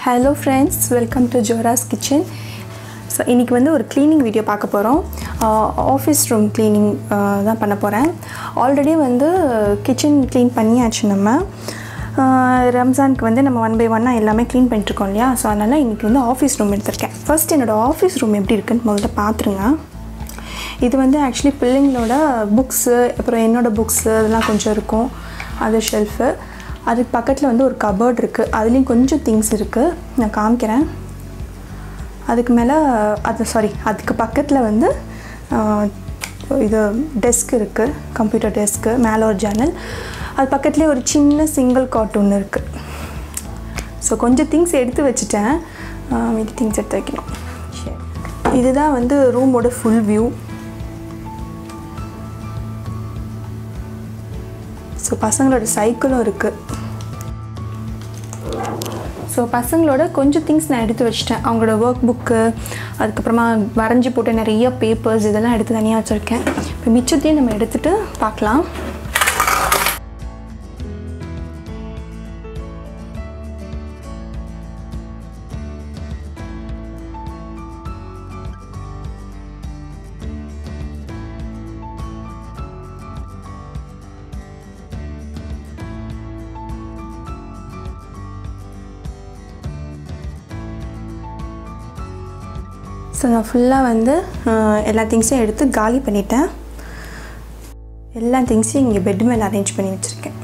Hello friends welcome to ஜோராஸ் kitchen so இன்றைக்கி வந்து ஒரு க்ளீனிங் வீடியோ பார்க்க போகிறோம் ஆஃபீஸ் ரூம் க்ளீனிங் தான் பண்ண போகிறேன் ஆல்ரெடி வந்து கிச்சன் க்ளீன் பண்ணியாச்சு நம்ம ஆஹ் ரம்ஜானுக்கு வந்து நம்ம ஒன் பை ஒன்னாக எல்லாமே க்ளீன் பண்ணிட்டுருக்கோம் இல்லையா ஸோ அதனால் இன்றைக்கி வந்து ஆஃபீஸ் ரூம் எடுத்திருக்கேன் ஃபர்ஸ்ட் என்னோடய ஆஃபீஸ் ரூம் எப்படி இருக்குன்னு முதல்ல பார்த்துருங்க இது வந்து ஆக்சுவலி பிள்ளைங்களோட புக்ஸு அப்புறம் என்னோடய புக்ஸு அதெல்லாம் கொஞ்சம் இருக்கும் அது ஷெல்ஃபு அதுக்கு பக்கத்தில் வந்து ஒரு கபர்ட் இருக்குது அதுலேயும் கொஞ்சம் திங்ஸ் இருக்குது நான் காமிக்கிறேன் அதுக்கு மேலே அது சாரி அதுக்கு பக்கத்தில் வந்து ஆஹ், இது டெஸ்க் இருக்குது கம்ப்யூட்டர் டெஸ்க்கு மேலே ஒரு ஜன்னல் அது பக்கத்துலேயே ஒரு சின்ன சிங்கிள் காட் ஒன்று இருக்குது ஸோ கொஞ்சம் திங்ஸ் எடுத்து வச்சுட்டேன் ஆஹ், மீதி திங்ஸ் எடுத்து வைக்கணும் சரி இதுதான் வந்து ரூமோட ஃபுல் வியூ ஸோ பசங்களோட சைக்கிளும் இருக்குது ஸோ பசங்களோட கொஞ்சம் திங்ஸ் நான் எடுத்து வச்சிட்டேன் அவங்களோட ஒர்க் புக்கு அதுக்கப்புறமா வரைஞ்சி போட்ட நிறைய பேப்பர்ஸ் இதெல்லாம் எடுத்து தனியாக வச்சுருக்கேன் இப்போ மிச்சத்தையும் நம்ம எடுத்துகிட்டு பார்க்கலாம் ஸோ நான் ஃபுல்லாக வந்து ஆஹ், எல்லா திங்ஸையும் எடுத்து காலி பண்ணிட்டேன் எல்லா திங்ஸையும் இங்கே பெட் மேலே அரேஞ்ச் பண்ணி வச்சுருக்கேன்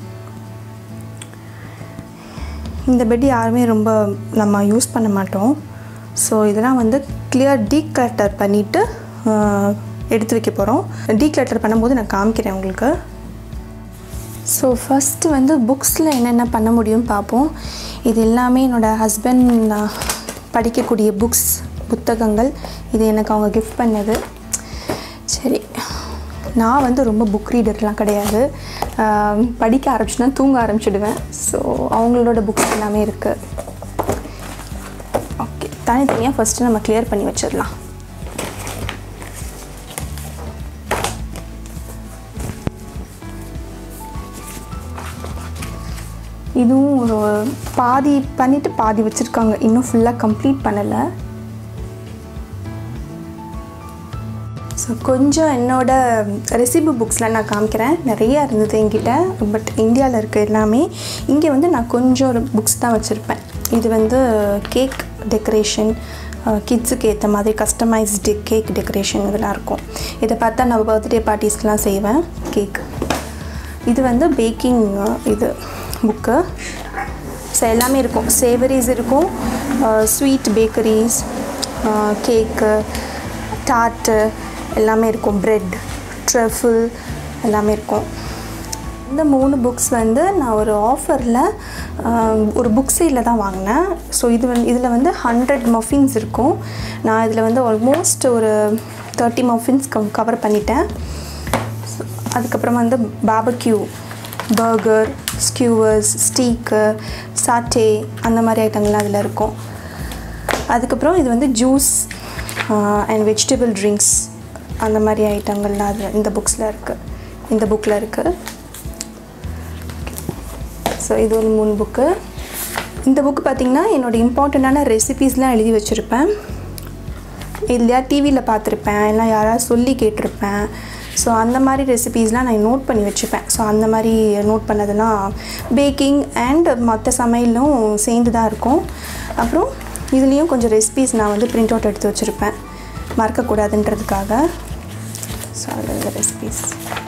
இந்த பெட் யாருமே ரொம்ப நம்ம யூஸ் பண்ண மாட்டோம் ஸோ இதெல்லாம் வந்து கிளியர் டீக்ளட்டர் பண்ணிவிட்டு எடுத்து வைக்க போகிறோம் டீக்ளட்டர் பண்ணும்போது நான் காமிக்கிறேன் உங்களுக்கு ஸோ ஃபஸ்ட்டு வந்து புக்ஸில் என்னென்ன பண்ண முடியும்னு பார்ப்போம் இது எல்லாமே என்னோடய ஹஸ்பண்ட் படிக்கக்கூடிய புக்ஸ் புத்தகங்கள் இது எனக்கு அவங்க கிஃப்ட் பண்ணது சரி நான் வந்து ரொம்ப புக் ரீடர்லாம் கிடையாது ஆம், படிக்க ஆரம்பிச்சுன்னா தூங்க ஆரம்பிச்சிடுவேன் ஸோ அவங்களோட புக்ஸ் எல்லாமே இருக்குது ஓகே தனித்தனியாக ஃபஸ்ட்டு நம்ம கிளியர் பண்ணி வச்சிடலாம் இதுவும் ஒரு பாதி பண்ணிவிட்டு பாதி வச்சுருக்காங்க இன்னும் ஃபுல்லாக கம்ப்ளீட் பண்ணலை ஸோ கொஞ்சம் என்னோட ரெசிபி புக்ஸ்லாம் நான் காமிக்கிறேன் நிறைய இருந்தது என்கிட்ட பட் இந்தியாவில் இருக்க எல்லாமே இங்கே வந்து நான் கொஞ்சம் புக்ஸ் தான் வச்சுருப்பேன் இது வந்து கேக் டெக்கரேஷன் கிட்ஸுக்கு ஏற்ற மாதிரி கஸ்டமைஸ்டு கேக் டெக்கரேஷன் இதெல்லாம் இருக்கும் இதை பார்த்தா நான் பர்த்டே பார்ட்டிஸ்க்கெலாம் செய்வேன் கேக் இது வந்து பேக்கிங் இது புக்கு ஸோ எல்லாமே இருக்கும் சேவரிஸ் இருக்கும் ஸ்வீட் பேக்கரிஸ் கேக்கு டார்ட்டு எல்லாமே இருக்கும் ப்ரெட் ட்ரஃபிள் எல்லாமே இருக்கும் இந்த மூணு புக்ஸ் வந்து நான் ஒரு ஆஃபரில் ஒரு புக் சைடில் தான் வாங்கினேன் ஸோ இது வந்து இதில் வந்து ஹண்ட்ரட் மஃபின்ஸ் இருக்கும் நான் இதில் வந்து ஆல்மோஸ்ட் ஒரு தேர்ட்டி மஃபின்ஸ் கவர் பண்ணிட்டேன் அதுக்கப்புறம் வந்து பாபக்யூ பர்கர் ஸ்கியூவர்ஸ் ஸ்டீக்கு சாட்டே அந்த மாதிரி ஐட்டங்கள்லாம் அதில் இருக்கும் அதுக்கப்புறம் இது வந்து ஜூஸ் அண்ட் வெஜிடபிள் ட்ரிங்க்ஸ் அந்த மாதிரி ஐட்டங்கள்லாம் அதில் இந்த புக்ஸில் இருக்குது இந்த புக்கில் இருக்குது ஸோ இது ஒரு மூணு புக்கு இந்த புக்கு பார்த்திங்கன்னா என்னோடய இம்பார்ட்டண்ட்டான ரெசிபீஸ்லாம் எழுதி வச்சுருப்பேன் இல்லையா டிவியில் பார்த்துருப்பேன் இல்லை யாராவது சொல்லி கேட்டிருப்பேன் ஸோ அந்த மாதிரி ரெசிபீஸ்லாம் நான் நோட் பண்ணி வச்சுப்பேன் ஸோ அந்த மாதிரி நோட் பண்ணதெல்லாம் பேக்கிங் அண்ட் மற்ற சமையலும் சேர்ந்து தான் இருக்கும் அப்புறம் இதுலேயும் கொஞ்சம் ரெசிபீஸ் நான் வந்து பிரிண்ட் அவுட் எடுத்து வச்சுருப்பேன் மறக்கக்கூடாதுன்றதுக்காக ஸோ அதில் இந்த ரெசிபீஸ்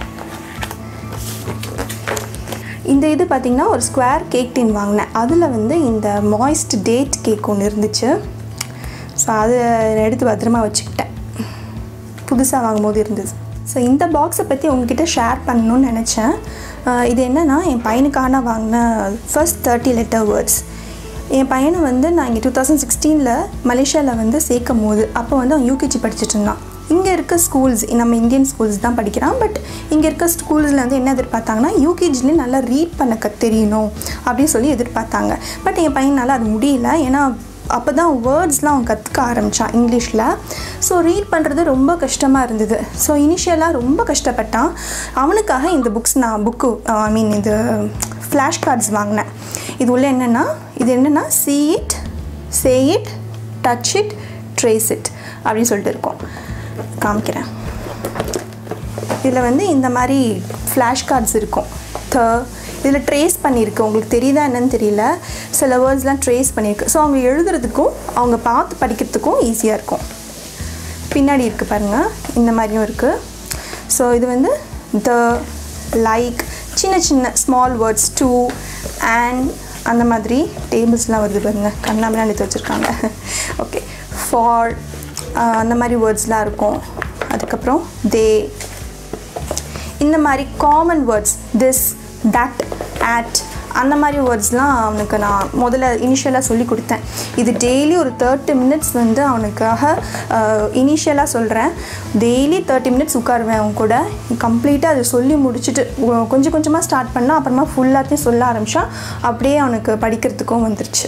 இந்த இது பார்த்திங்கன்னா ஒரு ஸ்கொயர் கேக் டின் வாங்கினேன் அதில் வந்து இந்த மாய்ஸ்ட் டேட் கேக் ஒன்று இருந்துச்சு ஸோ அதை எடுத்து பத்திரமா வச்சுக்கிட்டேன் புதுசாக வாங்கும்போது இருந்தது ஸோ இந்த பாக்ஸை பற்றி உங்ககிட்ட ஷேர் பண்ணணும்னு நினச்சேன் ஆஹ் இது என்னென்னா என் பையனுக்காக நான் வாங்கின ஃபர்ஸ்ட் தேர்ட்டி லெட்டர் வேர்ட்ஸ் என் பையனை வந்து நான் இங்கே டூ தௌசண்ட் சிக்ஸ்டீனில் மலேசியாவில் வந்து சேர்க்கும் போது அப்போ வந்து அவன் யூகேஜி படிச்சுட்டு இருந்தான் இங்கே இருக்க ஸ்கூல்ஸ் நம்ம இந்தியன் ஸ்கூல்ஸ் தான் படிக்கிறான் பட் இங்கே இருக்க ஸ்கூல்ஸில் வந்து என்ன எதிர்பார்த்தாங்கன்னா யூகேஜிலேயே நல்லா ரீட் பண்ண கத் தெரியணும் அப்படின்னு சொல்லி எதிர்பார்த்தாங்க பட் என் பையனால் அது முடியல ஏன்னா அப்போ தான் வேர்ட்ஸ்லாம் அவன் கற்றுக்க ஆரம்பித்தான் இங்கிலீஷில் ஸோ ரீட் பண்ணுறது ரொம்ப கஷ்டமாக இருந்தது ஸோ இனிஷியலாக ரொம்ப கஷ்டப்பட்டான் அவனுக்காக இந்த புக்ஸ் நான் புக்கு ஐ மீன் இது ஃப்ளாஷ் கார்ட்ஸ் வாங்கினேன் இது உள்ள என்னென்னா இது என்னென்னா see it say it touch it trace it அப்படின்னு சொல்லிட்டு இருக்கோம் காமிக்கிறேன் இதில் வந்து இந்த மாதிரி ஃப்ளாஷ் கார்ட்ஸ் இருக்கும் த இதில் ட்ரேஸ் பண்ணியிருக்கு உங்களுக்கு தெரியுதா என்னன்னு தெரியல சில வேர்ட்ஸ்லாம் ட்ரேஸ் பண்ணியிருக்கு ஸோ அவங்க எழுதுறதுக்கும் அவங்க பார்த்து படிக்கிறதுக்கும் ஈஸியாக இருக்கும் பின்னாடி இருக்குது பாருங்கள் இந்த மாதிரியும் இருக்குது ஸோ இது வந்து த லைக் சின்ன சின்ன ஸ்மால் வேர்ட்ஸ் டூ அண்ட் அந்த மாதிரி டேபிள்ஸ்லாம் வருது பாருங்கள் கண்ணாமலாம் எடுத்து வச்சுருக்காங்க ஓகே ஃபார் அந்த மாதிரி வேர்ட்ஸ்லாம் இருக்கும் அதுக்கப்புறம் தே இந்த மாதிரி common words this that at அந்த மாதிரி வேர்ட்ஸ்லாம் அவனுக்கு நான் முதல்ல இனிஷியலாக சொல்லி கொடுத்தேன் இது டெய்லி ஒரு தேர்ட்டி மினிட்ஸ் வந்து அவனுக்காக இனிஷியலாக சொல்கிறேன் டெய்லி தேர்ட்டி மினிட்ஸ் உட்காருவேன் அவன் கூட கம்ப்ளீட்டாக அதை சொல்லி முடிச்சுட்டு உ- கொஞ்சம் கொஞ்சமாக ஸ்டார்ட் பண்ணால் அப்புறமா ஃபுல்லாத்தையும் சொல்ல ஆரம்பித்தா அப்படியே அவனுக்கு படிக்கிறதுக்கும் வந்துருச்சு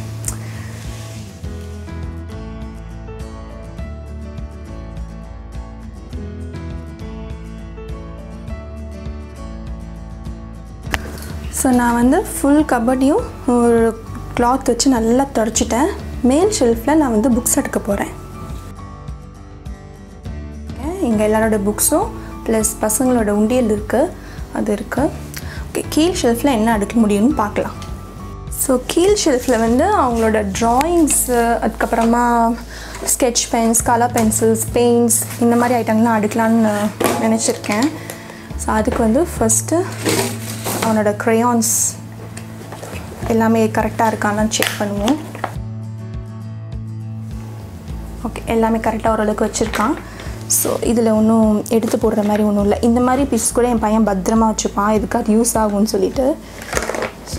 ஸோ நான் வந்து ஃபுல் கபடியும் ஒரு கிளாத் வச்சு நல்லா தொடச்சிட்டேன் மேல் ஷெல்ஃபில் நான் வந்து புக்ஸ் எடுக்க போகிறேன் இங்கே எல்லாரோட புக்ஸும் ப்ளஸ் பசங்களோட உண்டியல் இருக்குது அது இருக்குது ஓகே கீழ் ஷெல்ஃபில் என்ன அடுக்க முடியும்னு பார்க்கலாம் ஸோ கீழ் ஷெல்ஃபில் வந்து அவங்களோட ட்ராயிங்ஸு அதுக்கப்புறமா sketch pens colour pencils paints இந்த மாதிரி ஐட்டங்கள்லாம் அடுக்கலான்னு நினச்சிருக்கேன் ஸோ அதுக்கு வந்து ஃபஸ்ட்டு அவனோட க்ரையான்ஸ் எல்லாமே கரெக்டாக இருக்கான்னு செக் பண்ணுவோம் ஓகே எல்லாமே கரெக்டாக ஓரளவுக்கு வச்சுருக்கான் ஸோ இதில் ஒன்றும் எடுத்து போடுற மாதிரி ஒன்றும் இல்லை இந்த மாதிரி பீஸ் கூட என் பையன் பத்திரமா வச்சுப்பான் இதுக்கு அது யூஸ் ஆகும்னு சொல்லிட்டு So,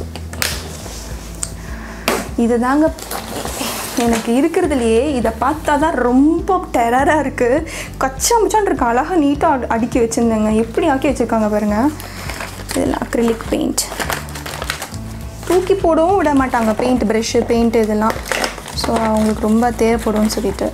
இது தாங்க எனக்கு இருக்கிறதுலையே இதை பார்த்தா தான் ரொம்ப டெரராக இருக்குது கச்சா முச்சான் இருக்கு அழகாக நீட்டாக அடுக்கி வச்சுருந்தேங்க எப்படி ஆக்கி வச்சுருக்காங்க பாருங்கள் இதில் அக்ரிலிக் பெயிண்ட் தூக்கி போடவும் விட மாட்டாங்க பெயிண்ட் ப்ரெஷ்ஷு பெயிண்ட் இதெல்லாம் ஸோ அவங்களுக்கு ரொம்ப தேவைப்படும்னு சொல்லிட்டு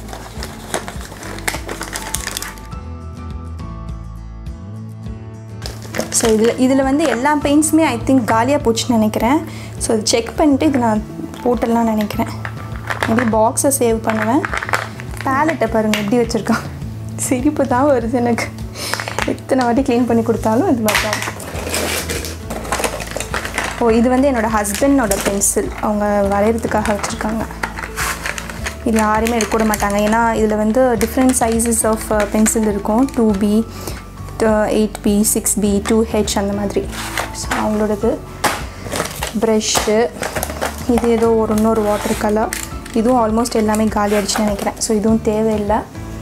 ஸோ இதில் இதில் வந்து எல்லா பெயிண்ட்ஸுமே ஐ திங்க் காலியாக போச்சுன்னு நினைக்கிறேன் ஸோ அது செக் பண்ணிட்டு இது நான் போட்டுடலாம்னு நினைக்கிறேன் மேபி பாக்ஸை சேவ் பண்ணுவேன் பேலட்டை பாருங்கள் எப்படி வச்சுருக்கான் சிரிப்பு தான் வருது எனக்கு எத்தனை வாட்டி க்ளீன் பண்ணி கொடுத்தாலும் இது மாதிரி தான் இருக்கு. ஓ இது வந்து என்னோடய ஹஸ்பண்டோட பென்சில் அவங்க வரைகிறதுக்காக வச்சுருக்காங்க இது யாருமே எடுக்க விட மாட்டாங்க ஏன்னா இதில் வந்து டிஃப்ரெண்ட் சைஸஸ் ஆஃப் பென்சில் இருக்கும் two B eight B six B two H அந்த மாதிரி ஸோ அவங்களோடது ப்ரெஷ்ஷு இது ஏதோ ஒரு இன்னொரு வாட்டர் கலர் இதுவும் ஆல்மோஸ்ட் எல்லாமே காலி ஆயிடுச்சுன்னு நினைக்கிறேன் ஸோ இதுவும் தேவையில்லை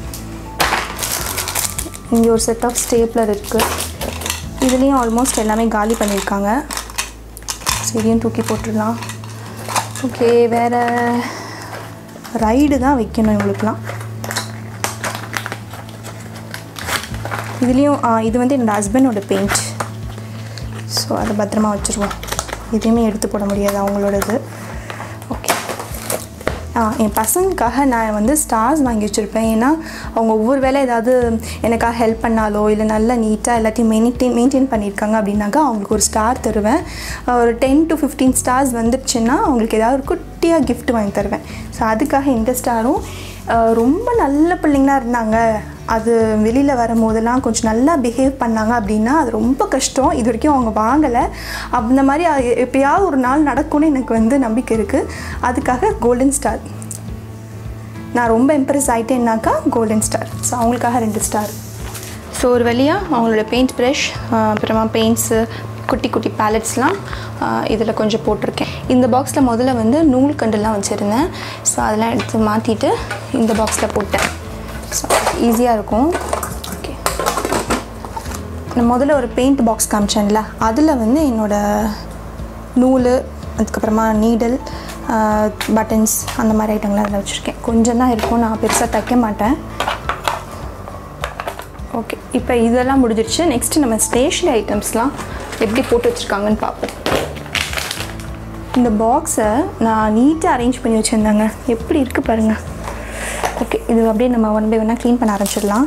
இங்கே ஒரு செட் ஆஃப் ஸ்டேப்லர் இருக்குது இதுலேயும் ஆல்மோஸ்ட் எல்லாமே காலி பண்ணியிருக்காங்க ஸோ இதையும் தூக்கி போட்டுடலாம் ஓகே வேறு ரைடு தான் வைக்கணும் இவங்களுக்குலாம் இதுலேயும் ஆ, இது வந்து என்னோடய ஹஸ்பண்டோட பெயிண்ட் ஸோ அதை பத்திரமா வச்சுருவோம் எதையுமே எடுத்து போட முடியாது அவங்களோடது ஓகே ஆ என் பசங்களுக்காக நான் வந்து ஸ்டார்ஸ் வாங்கி வச்சுருப்பேன் ஏன்னா அவங்க ஒவ்வொரு வேளை ஏதாவது எனக்காக ஹெல்ப் பண்ணாலோ இல்லை நல்லா நீட்டாக எல்லாத்தையும் மெயின்டைன் மெயின்டைன் பண்ணியிருக்காங்க அப்படின்னாக்கா அவங்களுக்கு ஒரு ஸ்டார் தருவேன் ஒரு டென் டு ஃபிஃப்டீன் ஸ்டார்ஸ் வந்துடுச்சுன்னா அவங்களுக்கு ஏதாவது ஒரு குட்டியாக gift வாங்கி தருவேன் ஸோ அதுக்காக இந்த ஸ்டாரும் ரொம்ப நல்ல பிள்ளைங்களா இருந்தாங்க அது வெளியில் வரும்போதெல்லாம் கொஞ்சம் நல்லா பிஹேவ் பண்ணாங்க அப்படின்னா அது ரொம்ப கஷ்டம் இது வரைக்கும் அவங்க வாங்கலை அந்த மாதிரி அது எப்பயாவது ஒரு நாள் நடக்கும்னு எனக்கு வந்து நம்பிக்கை இருக்குது அதுக்காக கோல்டன் ஸ்டார் நான் ரொம்ப இம்ப்ரெஸ் ஆகிட்டேன்னாக்கா கோல்டன் ஸ்டார் ஸோ அவங்களுக்காக ரெண்டு ஸ்டார் ஸோ ஒரு வழியாக அவங்களோட பெயிண்ட் ப்ரஷ் அப்புறமா பெயிண்ட்ஸு குட்டி குட்டி பேலட்ஸ்லாம் இதில் கொஞ்சம் போட்டிருக்கேன் இந்த பாக்ஸில் முதல்ல வந்து நூல் கண்டுலாம் வச்சுருந்தேன் ஸோ அதெல்லாம் எடுத்து மாற்றிட்டு இந்த பாக்ஸில் போட்டேன் ஸோ ஈஸியாக இருக்கும் ஓகே நான் முதல்ல ஒரு பெயிண்ட் பாக்ஸ் காமிச்சேன்ல அதில் வந்து என்னோடய நூல் அதுக்கப்புறமா நீடல் பட்டன்ஸ் அந்த மாதிரி ஐட்டங்கள்லாம் அதில் வச்சுருக்கேன் கொஞ்சம் தான் இருக்கும் நான் பெருசாக தைக்க மாட்டேன் ஓகே இப்போ இதெல்லாம் முடிஞ்சிருச்சு நெக்ஸ்ட்டு நம்ம ஸ்டேஷ்னரி ஐட்டம்ஸ்லாம் எப்படி போட்டு வச்சுருக்காங்கன்னு பார்ப்போம் இந்த பாக்ஸை நான் நீட்டாக அரேஞ்ச் பண்ணி வச்சுருந்தேங்க எப்படி இருக்குது பாருங்கள் ஓகே இது அப்படியே நம்ம ஒன் பை ஒன்னாக க்ளீன் பண்ண ஆரம்பிச்சிடலாம்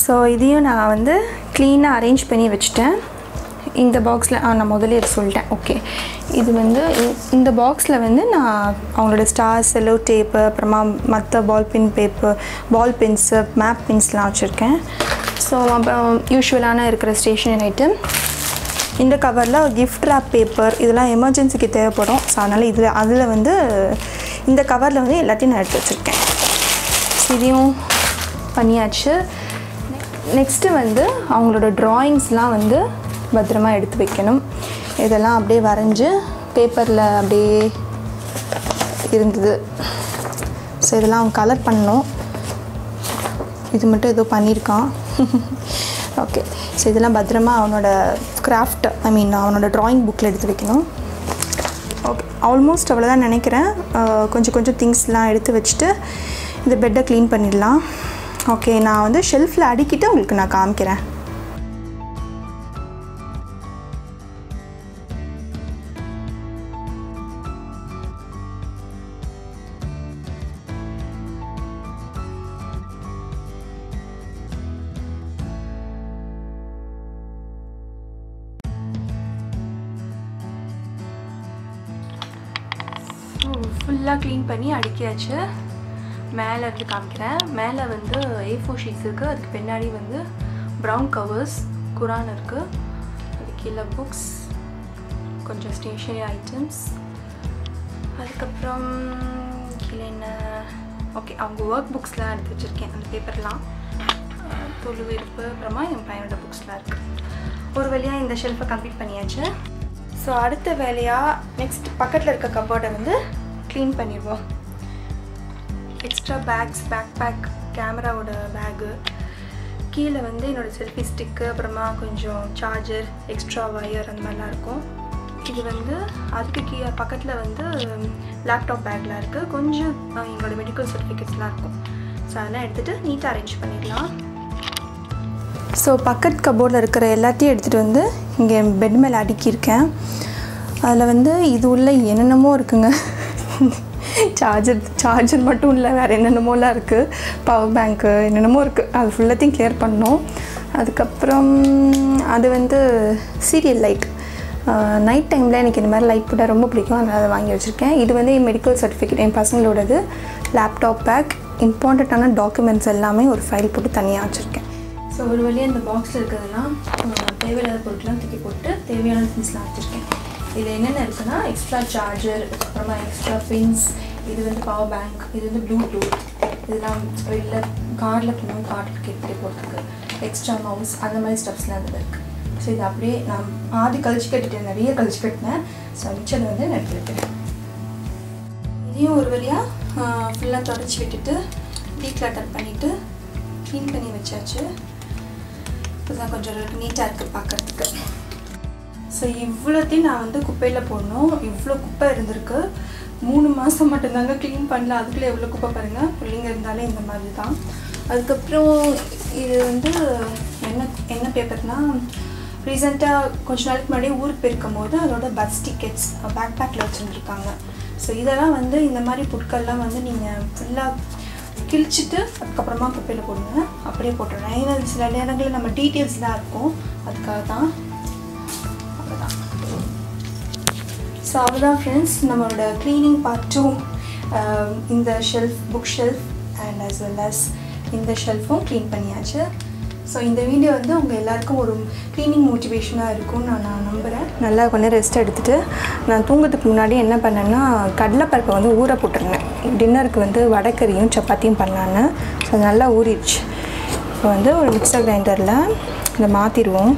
ஸோ இதையும் நான் வந்து க்ளீனாக அரேஞ்ச் பண்ணி வச்சுட்டேன் இந்த பாக்ஸில் ஆ நான் முதல்ல இது சொல்லிட்டேன் ஓகே இது வந்து இ- இந்த பாக்ஸில் வந்து நான் அவங்களோட ஸ்டார் செல்லோ டேப்பு அப்புறமா மற்ற ball pin paper ball pens map பென்ஸ்லாம் வச்சுருக்கேன் ஸோ அப்புறம் யூஸ்வலான இருக்கிற ஸ்டேஷனரி ஐட்டம் இந்த கவரில் கிஃப்ட் ரேப் பேப்பர் இதெல்லாம் எமர்ஜென்சிக்கு தேவைப்படும் ஸோ அதனால் இதில் அதில் வந்து இந்த கவரில் வந்து எல்லாத்தையும் நான் எடுத்து வச்சுருக்கேன் ஸோ இதையும் பண்ணியாச்சு நெக்ஸ்ட்டு வந்து அவங்களோட ட்ராயிங்ஸ்லாம் வந்து பத்திரமா எடுத்து வைக்கணும் இதெல்லாம் அப்படியே வரைஞ்சி பேப்பரில் அப்படியே இருந்தது ஸோ இதெல்லாம் அவன் கலர் பண்ணணும் இது மட்டும் ஏதோ பண்ணியிருக்கான் ஓகே ஸோ இதெல்லாம் பத்திரமா அவனோட கிராஃப்ட் ஐ மீன் அவனோட ட்ராயிங் புக்கில் எடுத்து வைக்கணும் ஓகே ஆல்மோஸ்ட் அவ்வளோதான் நினைக்கிறேன் அஹ் கொஞ்சம் கொஞ்சம் திங்ஸ்லாம் எடுத்து வச்சுட்டு இந்த பெட்டை க்ளீன் பண்ணிடலாம் ஓகே நான் வந்து ஷெல்ஃபில் அடுக்கிட்டு உங்களுக்கு நான் காமிக்கிறேன் ஃபுல்லாக க்ளீன் பண்ணி அடுக்கியாச்சு மேலே இருந்து காமிக்கிறேன் மேலே வந்து ஏ ஃபோர் ஷீட்ஸ் இருக்குது அதுக்கு பின்னாடி வந்து ப்ரௌன் கவர்ஸ் குரான் இருக்குது அது கீழே புக்ஸ் கொஞ்சம் ஸ்டேஷனரி ஐட்டம்ஸ் அதுக்கப்புறம் கீழே என்ன ஓகே அவங்க ஒர்க் புக்ஸ்லாம் எடுத்து வச்சுருக்கேன் அந்த பேப்பர்லாம் தொழு இருப்பு அப்புறமா என் பையனோட புக்ஸ்லாம் இருக்குது ஒரு வழியாக இந்த ஷெல்ஃபை கம்ப்ளீட் பண்ணியாச்சு ஸோ அடுத்த வேலையாக நெக்ஸ்ட் பக்கத்தில் இருக்க கப்போர்டை வந்து க்ளீன் பண்ணிடுவோம் எக்ஸ்ட்ரா பேக்ஸ் பேக் பேக் கேமராவோட பேகு கீழே வந்து என்னோடய செல்ஃபி ஸ்டிக்கு அப்புறமா கொஞ்சம் சார்ஜர் எக்ஸ்ட்ரா ஒயர் அந்த மாதிரிலாம் இருக்கும் இது வந்து அதுக்கு கீழே பக்கத்தில் வந்து லேப்டாப் பேக்லாம் இருக்குது கொஞ்சம் அஹ், எங்களோட மெடிக்கல் சர்டிஃபிகேட்ஸ்லாம் இருக்கும் ஸோ அதெல்லாம் எடுத்துகிட்டு நீட்டாக அரேஞ்ச் பண்ணிடலாம் ஸோ பக்கத்து கபோர்டில் இருக்கிற எல்லாத்தையும் எடுத்துகிட்டு வந்து இங்கே பெட் மேலே அடுக்கியிருக்கேன் அதில் வந்து இது உள்ள என்னென்னமோ இருக்குங்க சார்ஜர் சார்ஜர் மட்டும் இல்லை வேறு என்னென்னமோலாம் இருக்குது பவர் பேங்க்கு என்னென்னமோ இருக்குது அது ஃபுல்லாத்தையும் கிளியர் பண்ணோம் அதுக்கப்புறம் அது வந்து சீரியல் லைட் நைட் டைமில் எனக்கு இந்த மாதிரி லைட் போட ரொம்ப பிடிக்கும் அதனால் அதை வாங்கி வச்சுருக்கேன் இது வந்து என் மெடிக்கல் சர்டிஃபிகேட் என் பசங்களோடது லேப்டாப் பேக் இம்பார்ட்டண்ட்டான டாக்குமெண்ட்ஸ் எல்லாமே ஒரு ஃபைல் போட்டு தனியாக வச்சுருக்கேன் ஸோ ஒரு வழியாக இந்த பாக்ஸில் இருக்கிறதெல்லாம் அஹ், தேவையில்லாத பொருட்கள்லாம் தூக்கி போட்டு தேவையான திங்ஸ்லாம் வச்சுருக்கேன் இதில் என்னென்ன இருக்குன்னா எக்ஸ்ட்ரா சார்ஜர் அப்புறமா எக்ஸ்ட்ரா பின்ஸ் இது வந்து பவர் பேங்க் இது வந்து ப்ளூடூத் இதெல்லாம் வெளில காரில் போகணும் கார் டிக்கெட் போகிறதுக்கு எக்ஸ்ட்ரா மவுஸ் அந்த மாதிரி ஸ்டெப்ஸ்லாம் அதில் இருக்குது ஸோ இது அப்படியே நான் ஆதி கழிச்சு கட்டிட்டேன் நிறைய கழிச்சு கட்டினேன் ஸோ மிச்சதை வந்து நான் எடுத்து வைக்கிறேன் இதையும் ஒரு வழியாக ஃபுல்லாக தொடச்சி விட்டுட்டு டீக்ளாட்டர் பண்ணிவிட்டு க்ளீன் பண்ணி வச்சாச்சு இப்போதான் கொஞ்சம் நீட்டாக இருக்குது பார்க்கறதுக்கு ஸோ இவ்வளோத்தையும் நான் வந்து குப்பையில் போடணும் இவ்வளோ குப்பை இருந்திருக்கு மூணு மாதம் மட்டும்தாங்க க்ளீன் பண்ணல அதுக்குள்ளே எவ்வளோ குப்பை பாருங்கள் பிள்ளைங்க இருந்தாலே இந்த மாதிரி தான் அதுக்கப்புறம் இது வந்து என்ன என்ன பேப்பர்னால் ரீசெண்டாக கொஞ்ச நாளைக்கு முன்னாடி ஊருக்கு போயிருக்கும் போது அதோட பஸ் டிக்கெட்ஸ் பேக் பேக்கில் வச்சுருந்துருக்காங்க ஸோ இதெல்லாம் வந்து இந்த மாதிரி பொருட்கள்லாம் வந்து நீங்கள் ஃபுல்லாக கிழிச்சிட்டு அதுக்கப்புறமா குப்பையில் போடுங்க அப்படியே போட்டுடுறேன் ஏன்னா சில நேரங்களில் நம்ம டீட்டெயில்ஸ் தான் இருக்கும் அதுக்காக தான் அவ்வளோதான் ஸோ அவ்வளோதான் ஃப்ரெண்ட்ஸ் நம்மளோட க்ளீனிங் பார்ட் டூ இந்த shelf book shelf and as well as இந்த ஷெல்ஃபும் க்ளீன் பண்ணியாச்சு ஸோ இந்த வீடியோ வந்து உங்கள் எல்லாருக்கும் ஒரு க்ளீனிங் மோட்டிவேஷனாக இருக்கும்னு நான் நான் நம்புகிறேன் நல்லா கொஞ்சம் ரெஸ்ட் எடுத்துகிட்டு நான் தூங்கறதுக்கு முன்னாடி என்ன பண்ணேன்னா கடலைப்பருப்பை வந்து ஊற போட்டிருந்தேன் டின்னருக்கு வந்து வடைக்கறியும் சப்பாத்தியும் பண்ணலான்னு ஸோ அது நல்லா ஊறிடுச்சு இப்போ வந்து ஒரு மிக்சர் கிரைண்டரில் இதை மாற்றிடுவோம்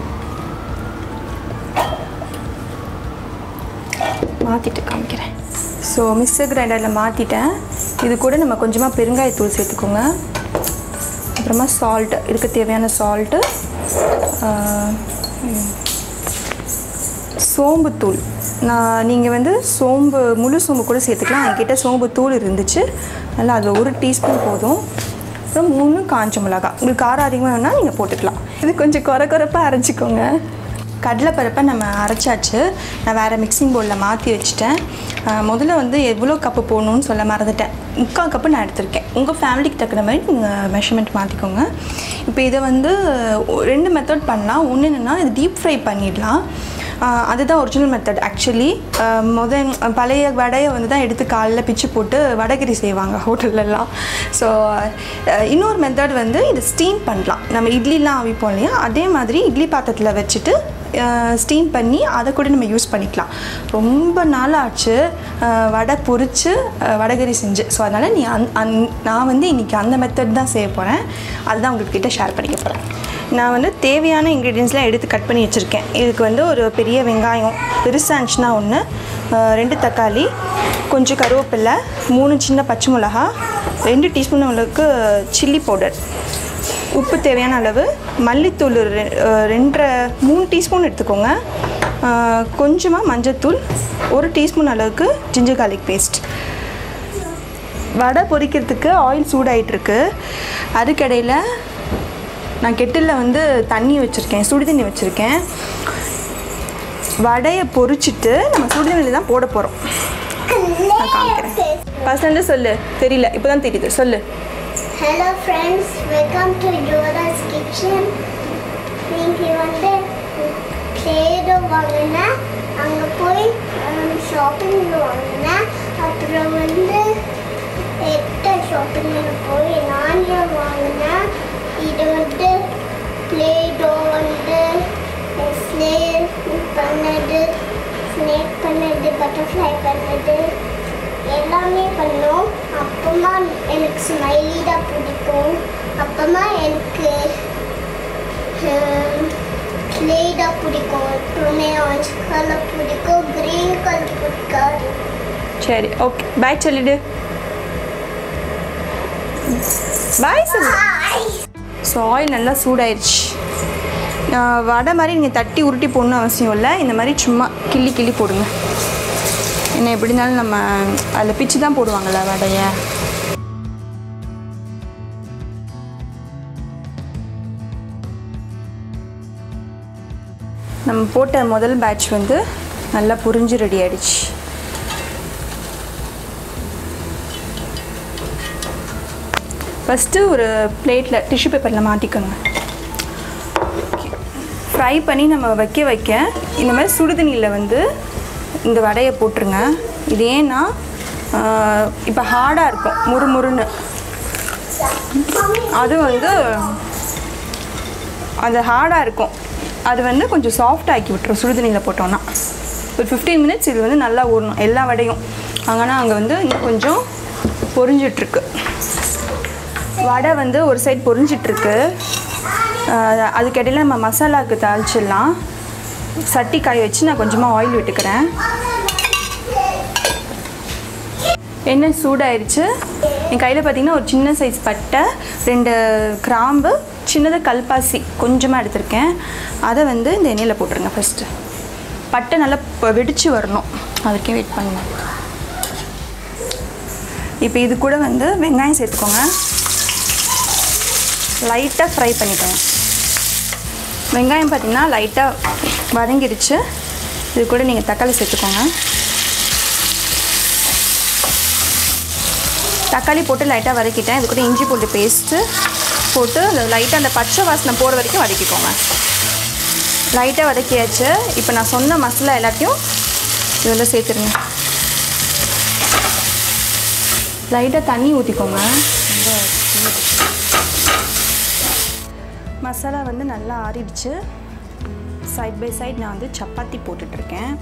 மாற்றிட்டு காமிக்கிறேன் ஸோ மிக்சர் கிரைண்டரில் மாற்றிட்டேன் இது கூட நம்ம கொஞ்சமாக பெருங்காயத்தூள் சேர்த்துக்கோங்க அப்புறமா சால்ட்டு இதுக்கு தேவையான சால்ட்டு சோம்புத்தூள் நான் நீங்கள் வந்து சோம்பு முழு சோம்பு கூட சேர்த்துக்கலாம் என்கிட்ட சோம்பு தூள் இருந்துச்சு நல்லா அதில் ஒரு டீஸ்பூன் போதும் அப்புறம் மூணு காஞ்ச மிளகா உங்களுக்கு காரம் அதிகமாக வேணால் நீங்கள் போட்டுக்கலாம் இது கொஞ்சம் குறை குறைப்பாக அரைச்சிக்கோங்க கடலைப்பருப்பை நம்ம அரைச்சாச்சு நான் வேறு மிக்சிங் பவுலில் மாற்றி வச்சுட்டேன் ஆஹ் முதல்ல வந்து எவ்வளோ கப்பு போடணும்னு சொல்ல மறந்துட்டேன் முக்கால் கப்பு நான் எடுத்திருக்கேன் உங்கள் ஃபேமிலிக்கு தகுந்த மாதிரி நீங்கள் மெஷர்மெண்ட் மாற்றிக்கோங்க இப்போ இதை வந்து ஒ- ரெண்டு மெத்தட் பண்ணலாம் ஒன்று என்னென்னா இது டீப் ஃப்ரை பண்ணிடலாம் ஆஹ் அதுதான் ஒரிஜினல் மெத்தட் ஆக்சுவலி முத பழைய வடையை வந்து தான் எடுத்து காலைல பிச்சு போட்டு வடகரி செய்வாங்க ஹோட்டல்லலாம் ஸோ இன்னொரு மெத்தட் வந்து இது ஸ்டீம் பண்ணலாம் நம்ம இட்லிலாம் அவிப்போம் இல்லையா அதே மாதிரி இட்லி பாத்திரத்தில் வச்சுட்டு ஸ்டீம் பண்ணி அதை கூட நம்ம யூஸ் பண்ணிக்கலாம் ரொம்ப நாள் ஆச்சு ஆஹ் வடை பொரித்து வடகரி செஞ்சு ஸோ அதனால் நீ அந் அந் நான் வந்து இன்றைக்கி அந்த மெத்தட் தான் செய்ய போகிறேன் அதுதான் உங்கள்கிட்ட ஷேர் பண்ணிக்க போகிறேன் நான் வந்து தேவையான இன்க்ரீடியன்ஸ்லாம் எடுத்து கட் பண்ணி வச்சுருக்கேன் இதுக்கு வந்து ஒரு பெரிய வெங்காயம் பெருசாக இருந்துச்சுன்னா ஒன்று ரெண்டு தக்காளி கொஞ்சம் கருவேப்பிலை மூணு சின்ன பச்சை மிளகா ரெண்டு டீஸ்பூன் அளவுக்கு சில்லி பவுடர் உப்பு தேவையான அளவு மல்லித்தூள் ரெ- அஹ் ரெண்டரை மூணு டீஸ்பூன் எடுத்துக்கோங்க கொஞ்சமாக மஞ்சத்தூள் ஒரு டீஸ்பூன் அளவுக்கு ஜிஞ்சர் garlic பேஸ்ட் வடை பொரிக்கிறதுக்கு ஆயில் சூடாயிட்டிருக்கு அதுக்கடையில் நான் கெட்டிலில் வந்து தண்ணி வச்சுருக்கேன் சுடு தண்ணி வச்சுருக்கேன் வடையை பொரிச்சிட்டு நம்ம சுடு தண்ணியில் தான் போட போகிறோம் நான் காமிக்கிறேன் ஃபர்ஸ்ட் சொல்லு தெரியல இப்போ தான் தெரியுது சொல்லு ஹலோ ஃப்ரெண்ட்ஸ் வெல்கம் டு யோதாஸ் கிச்சன் நீங்கள் வந்து பிளேடோ வாங்கினேன் அங்கே போய் ஷாப்பிங்கில் வாங்கினேன் அப்புறம் வந்து எட்ட ஷாப்பிங்கில் போய் நானே வாங்கினேன் இது வந்து பிளேடோ வந்து ஸ்னேக் பண்ணது ஸ்னேக் பண்ணது பட்டர்ஃப்ளை பண்ணது எல்லாமே பண்ணோம் அப்பமா எனக்கு ஸ்மைலி தான் பிடிக்கும் அப்பமா எனக்கு க்ளே தான் பிடிக்கும் அப்புறமே ஆரஞ்சு கலர் பிடிக்கும் க்ரீன் கலர் பிடிக்காது சரி ஓகே பாய் சொல்லிடு பாய் சொல்லு ஸோ ஆயில் நல்லா சூடாயிருச்சு ஆஹ் வடை மாதிரி நீங்கள் தட்டி உருட்டி போடணும் அவசியம் இல்லை இந்த மாதிரி சும்மா கிள்ளி கிள்ளி போடுங்க என்ன எப்படி இருந்தாலும் நம்ம அதில் பிச்சு தான் போடுவாங்கள்ல வடையை நம்ம போட்ட முதல் பேட்ச் வந்து நல்லா புரிஞ்சு ரெடி ஆயிடுச்சு ஃபஸ்ட்டு ஒரு பிளேட்டில் டிஷ்யூ பேப்பரில் மாட்டிக்கோங்க ஃப்ரை பண்ணி நம்ம வைக்க வைக்க இந்த மாதிரி சுடுதண்ணியில் வந்து இந்த வடையை போட்டுருங்க இது ஏன்னா இப்போ ஹார்டாக இருக்கும் முறுமுறுன்னு அது வந்து அது ஹார்டாக இருக்கும் அது வந்து கொஞ்சம் சாஃப்ட் ஆக்கி விட்டுரும் சுடுதண்ணியில் போட்டோன்னா ஒரு ஃபிஃப்டீன் மினிட்ஸ் இது வந்து நல்லா ஊறணும் எல்லா வடையும் ஆனால் அங்கே வந்து இன்னும் கொஞ்சம் பொரிஞ்சிட்ருக்கு வடை வந்து ஒரு சைடு பொரிஞ்சிட்ருக்கு அதுக்கிடையில் நம்ம மசாலாவுக்கு தாளிச்சிடலாம் சட்டி காய வச்சு நான் கொஞ்சமாக ஆயில் விட்டுக்கிறேன் எண்ணெய் சூடாயிருச்சு என் கையில் பார்த்தீங்கன்னா ஒரு சின்ன சைஸ் பட்டை ரெண்டு கிராம்பு சின்னதாக கல்பாசி கொஞ்சமாக எடுத்திருக்கேன் அதை வந்து இந்த எண்ணெயில் போட்டுருங்க ஃபஸ்ட்டு பட்டை நல்லா ப- வெடிச்சு வரணும் அதுக்கே வெயிட் பண்ணுங்க இப்போ இது கூட வந்து வெங்காயம் சேர்த்துக்கோங்க லைட்டாக ஃப்ரை பண்ணிக்கோங்க வெங்காயம் பார்த்தீங்கன்னா லைட்டாக வதங்கிடுச்சு இது கூட நீங்கள் தக்காளி சேர்த்துக்கோங்க தக்காளி போட்டு லைட்டாக வதக்கிட்டேன் இது கூட இஞ்சி பூண்டு பேஸ்ட்டு போட்டு அந்த லைட்டாக அந்த பச்சை வாசனை போகிற வரைக்கும் வதக்கிக்கோங்க லைட்டாக வதக்கியாச்சு இப்போ நான் சொன்ன மசாலா எல்லாத்தையும் இதில் சேர்த்துருங்க லைட்டாக தண்ணி ஊற்றிக்கோங்க மசாலா வந்து நல்லா ஆறிடுச்சு சைட் பை சைட் நான் வந்து சப்பாத்தி போட்டுட்ருக்கேன்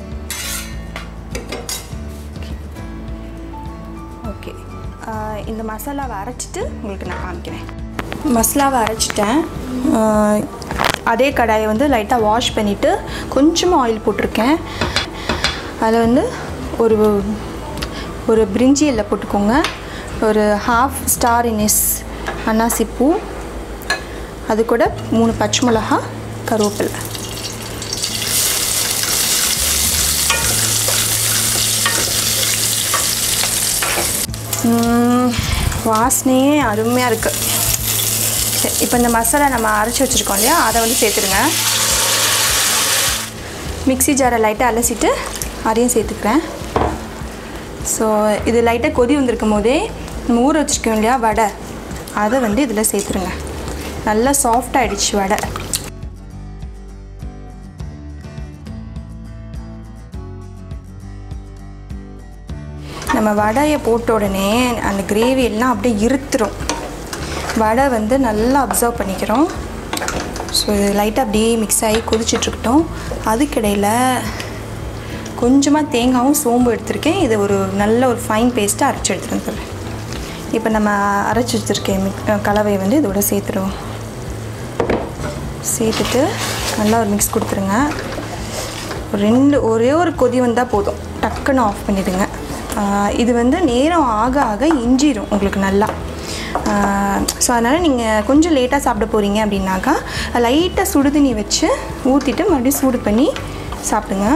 ஓகே இந்த மசாலாவை அரைச்சிட்டு உங்களுக்கு நான் காமிக்கிறேன் மசாலாவை அரைச்சிட்டேன் ஆஹ் அதே கடாயை வந்து லைட்டாக வாஷ் பண்ணிவிட்டு கொஞ்சமாக ஆயில் போட்டிருக்கேன் அதில் வந்து ஒரு ஒரு பிரிஞ்சி இலை போட்டுக்கோங்க ஒரு ஹாஃப் ஸ்டார் இனிஸ் அன்னாசி பூ அது கூட மூணு பச்சை மிளகா கருவேப்பிலை ம், வாசனையே அருமையாக இருக்குது சரி இப்போ இந்த மசாலா நம்ம அரைச்சி வச்சுருக்கோம் இல்லையா அதை வந்து சேர்த்துடுங்க மிக்ஸி ஜாரை லைட்டாக அலசிட்டு அதையும் சேர்த்துக்கிறேன் ஸோ இது லைட்டாக கொதி வந்திருக்கும் போதே நம்ம ஊற வச்சுருக்கோம் இல்லையா வடை அதை வந்து இதில் சேர்த்துருங்க நல்லா சாஃப்ட் ஆயிடுச்சு வடை நம்ம வடையை போட்ட உடனே அந்த கிரேவி எல்லாம் அப்படியே இருத்துரும் வடை வந்து நல்லா அப்சர்வ் பண்ணிக்கிறோம் ஸோ இது லைட்டாக அப்படியே மிக்ஸ் ஆகி கொதிச்சிட்ருக்கட்டும் அதுக்கிடையில் கொஞ்சமாக தேங்காயும் சோம்பு எடுத்திருக்கேன் இது ஒரு நல்ல ஒரு ஃபைன் பேஸ்ட்டாக அரைச்சி எடுத்துகிட்டு வந்துடுறேன் இப்போ நம்ம அரைச்சி வச்சுருக்கேன் மிக் கலவையை வந்து இதோட சேர்த்துருவோம் சேர்த்துட்டு நல்லா ஒரு மிக்ஸ் கொடுத்துருங்க ஒரு ரெண்டு ஒரே ஒரு கொதி வந்தால் போதும் டக்குன்னு ஆஃப் பண்ணிவிடுங்க இது வந்து நேரம் ஆக ஆக இஞ்சிரும் உங்களுக்கு நல்லா ஸோ அதனால் நீங்கள் கொஞ்சம் லேட்டாக சாப்பிட போகிறீங்க அப்படின்னாக்கா லைட்டாக சுடுதண்ணி வச்சு ஊற்றிட்டு மறுபடியும் சூடு பண்ணி சாப்பிடுங்க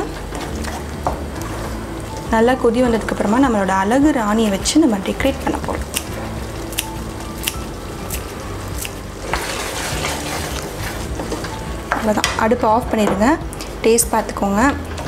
நல்லா கொதி வந்ததுக்கப்புறமா நம்மளோட அழகு ராணியை வச்சு நம்ம டெக்கரேட் பண்ண போகிறோம் அவ்வளோதான் அடுப்பை ஆஃப் பண்ணிடுங்க டேஸ்ட் பார்த்துக்கோங்க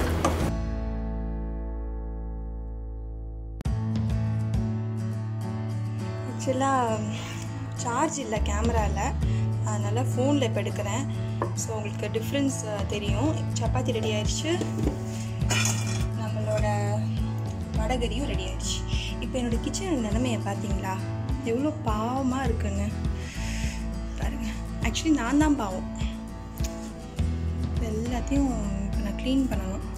ஆக்சுவலாக சார்ஜ் இல்லை கேமராவில் அதனால் ஃபோனில் இப்போ எடுக்கிறேன் ஸோ உங்களுக்கு டிஃப்ரென்ஸ் தெரியும் சப்பாத்தி ரெடி ஆயிடுச்சு நம்மளோட வடகரியும் ரெடி ஆயிடுச்சு இப்போ என்னோடய கிச்சன் நிலைமையை பார்த்தீங்களா எவ்வளோ பாவமாக இருக்குன்னு பாருங்க ஆக்சுவலி நான் தான் பாவம் இப்போ எல்லாத்தையும் இப்போ நான் க்ளீன் பண்ணணும்